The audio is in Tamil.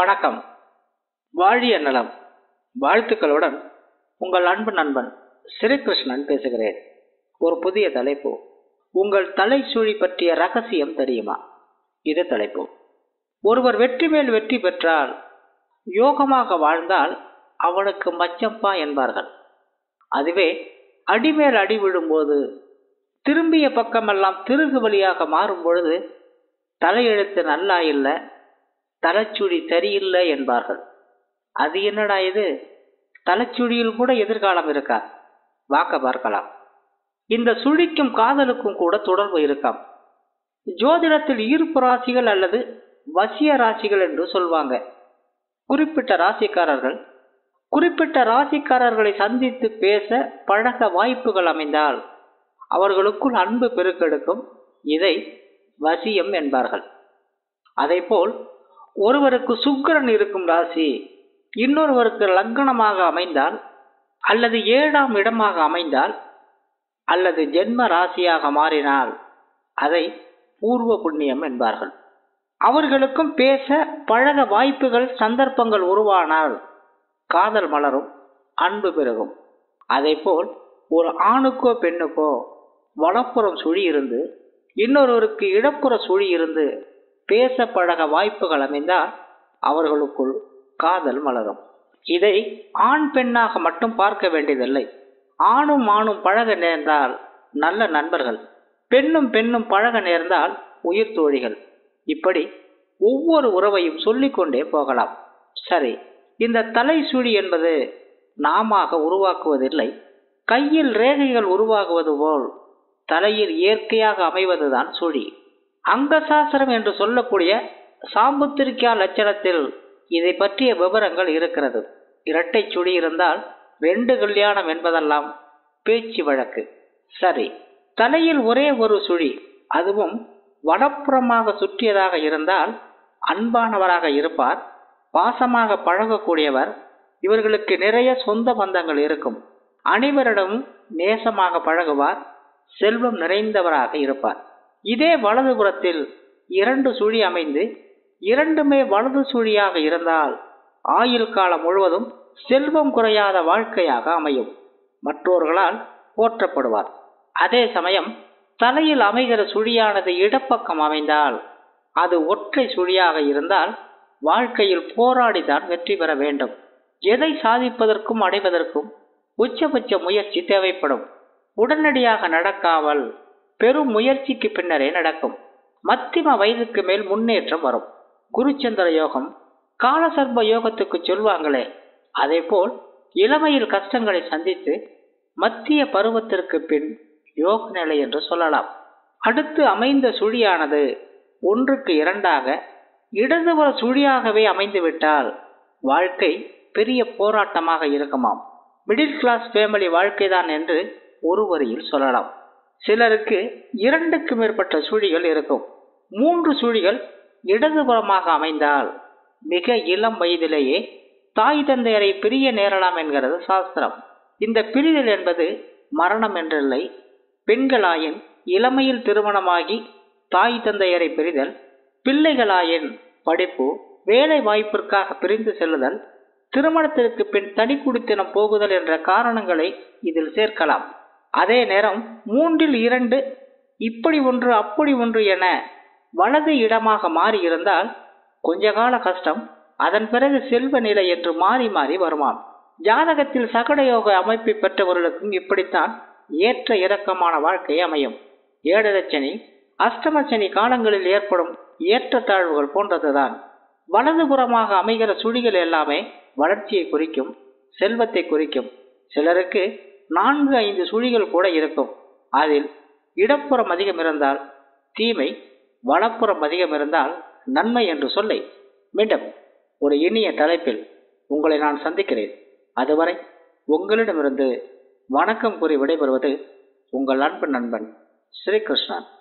வணக்கம் வாழிய நலம் வாழ்த்துக்களுடன் உங்கள் அன்பு நண்பன் ஸ்ரீகிருஷ்ணன் பேசுகிறேன் ஒரு புதிய தலைப்பு உங்கள் தலைச்சுழி பற்றிய ரகசியம் தெரியுமா இது தலைப்பு ஒருவர் வெற்றி மேல் வெற்றி பெற்றால் யோகமாக வாழ்ந்தால் அவனுக்கு மச்சம்பா என்பார்கள் அதுவே அடிமேல் அடி விழும்போது திரும்பிய பக்கமெல்லாம் திருகு வழியாக மாறும் பொழுது தலையெழுத்து நல்லா இல்லை தலைச்சுழி சரியில்லை என்பார்கள் அது என்னடா இது தலைச்சுழியில் கூட எதிர்காலம் இருக்கா வாக்க பார்க்கலாம் இந்த சுழிக்கும் காதலுக்கும் கூட தொடர்பு இருக்காம் ஜோதிடத்தில் ஈர்ப்பு ராசிகள் அல்லது வசிய ராசிகள் என்று சொல்வாங்க குறிப்பிட்ட ராசிக்காரர்கள் குறிப்பிட்ட ராசிக்காரர்களை சந்தித்து பேச பழக வாய்ப்புகள் அமைந்தால் அவர்களுக்குள் அன்பு பெருக்கெடுக்கும் இதை வசியம் என்பார்கள் அதேபோல் ஒருவருக்கு சுக்கிரன் இருக்கும் ராசி இன்னொருவருக்கு லக்னமாக அமைந்தால் அல்லது ஏழாம் இடமாக அமைந்தால் அல்லது ஜென்ம ராசியாக மாறினால் அதை பூர்வ புண்ணியம் என்பார்கள் அவர்களுக்கும் பேச பழக வாய்ப்புகள் சந்தர்ப்பங்கள் உருவானால் காதல் மலரும் அன்பு பெருகும் அதேபோல் ஒரு ஆணுக்கோ பெண்ணுக்கோ வலப்புறம் சுழி இருந்து இன்னொருவருக்கு இடப்புற சுழி இருந்து பேச பழக வாய்ப்புகள் அமைந்தால் அவர்களுக்குள் காதல் மலரும் இதை ஆண் பெண்ணாக மட்டும் பார்க்க வேண்டியதில்லை ஆணும் ஆணும் பழக நேர்ந்தால் நல்ல நண்பர்கள் பெண்ணும் பெண்ணும் பழக நேர்ந்தால் உயிர் தோழிகள் இப்படி ஒவ்வொரு உறவையும் சொல்லிக்கொண்டே போகலாம் சரி இந்த தலை சுழி என்பது நாம உருவாக்குவதில்லை கையில் ரேகைகள் உருவாகுவது போல் தலையில் இயற்கையாக அமைவதுதான் சுழி அங்கசாஸ்திரம் என்று சொல்லக்கூடிய சாம்புத்திரிக்கா லட்சணத்தில் இதை பற்றிய விவரங்கள் இருக்கிறது இரட்டை சுழி இருந்தால் ரெண்டு கல்யாணம் என்பதெல்லாம் பேச்சு வழக்கு சரி தலையில் ஒரே ஒரு சுழி அதுவும் வடப்புறமாக சுற்றியதாக இருந்தால் அன்பானவராக இருப்பார் பாசமாக பழகக்கூடியவர் இவர்களுக்கு நிறைய சொந்த பந்தங்கள் இருக்கும் அனைவரிடமும் நேசமாக பழகுவார் செல்வம் நிறைந்தவராக இருப்பார் இதே வலதுபுறத்தில் இரண்டு சுழி அமைந்து இரண்டுமே வலது சுழியாக இருந்தால் ஆயுள் காலம் முழுவதும் செல்வம் குறையாத வாழ்க்கையாக அமையும் மற்றோர்களால் போற்றப்படுவார் அதே சமயம் தலையில் அமைகிற சுழியானது இடப்பக்கம் அமைந்தால் அது ஒற்றை சுழியாக இருந்தால் வாழ்க்கையில் போராடிதான் வெற்றி பெற வேண்டும் எதை சாதிப்பதற்கும் அடைவதற்கும் உச்சபட்ச முயற்சி தேவைப்படும் உடனடியாக நடக்காமல் பெரும் முயற்சிக்கு பின்னரே நடக்கும் மத்திம வயதுக்கு மேல் முன்னேற்றம் வரும் குருச்சந்திர யோகம் காலசர்ப யோகத்துக்கு சொல்வாங்களே அதே போல் இளமையில் கஷ்டங்களை சந்தித்து மத்திய பருவத்திற்கு பின் யோக நிலை என்று சொல்லலாம் அடுத்து அமைந்த சுழியானது ஒன்றுக்கு இரண்டாக இடதுபுற சுழியாகவே அமைந்துவிட்டால் வாழ்க்கை பெரிய போராட்டமாக இருக்குமாம் மிடில் கிளாஸ் ஃபேமிலி வாழ்க்கைதான் என்று ஒரு வரியில் சொல்லலாம் சிலருக்கு இரண்டுக்கு மேற்பட்ட சுழிகள் இருக்கும் மூன்று சுழிகள் இடதுபுறமாக அமைந்தால் மிக இளம் வயதிலேயே தாய் தந்தையரை பிரிய நேரலாம் என்கிறது சாஸ்திரம் இந்த பிரிதல் என்பது மரணம் என்றில்லை பெண்களாயின் இளமையில் திருமணமாகி தாய் தந்தையரை பிரிதல் பிள்ளைகளாயின் படிப்பு வேலை வாய்ப்பிற்காக பிரிந்து செல்லுதல் திருமணத்திற்கு பின் தனி குடித்தனம் போகுதல் என்ற காரணங்களை இதில் சேர்க்கலாம் அதே நேரம் மூன்றில் இரண்டு இப்படி ஒன்று அப்படி ஒன்று என வலது இடமாக மாறி இருந்தால் கொஞ்ச கால கஷ்டம் அதன் பிறகு செல்வ நிலை என்று மாறி மாறி வருமாம் ஜாதகத்தில் சகடயோக அமைப்பை பெற்றவர்களுக்கும் இப்படித்தான் ஏற்ற இறக்கமான வாழ்க்கை அமையும் ஏழரச்சனி அஷ்டமச்சனி காலங்களில் ஏற்படும் ஏற்றத்தாழ்வுகள் போன்றதுதான் வலதுபுறமாக அமைகிற சுழிகள் எல்லாமே வளர்ச்சியை குறிக்கும் செல்வத்தை குறிக்கும் சிலருக்கு நான்கு ஐந்து சுழிகள் கூட இருக்கும் அதில் இடப்புறம் அதிகம் இருந்தால் தீமை வலப்புறம் அதிகம் இருந்தால் நன்மை என்று சொல்லி மீண்டும் ஒரு இனிய தலைப்பில் உங்களை நான் சந்திக்கிறேன் அதுவரை உங்களிடமிருந்து வணக்கம் கூறி விடைபெறுவது உங்கள் அன்பு நண்பன் ஸ்ரீகிருஷ்ணன்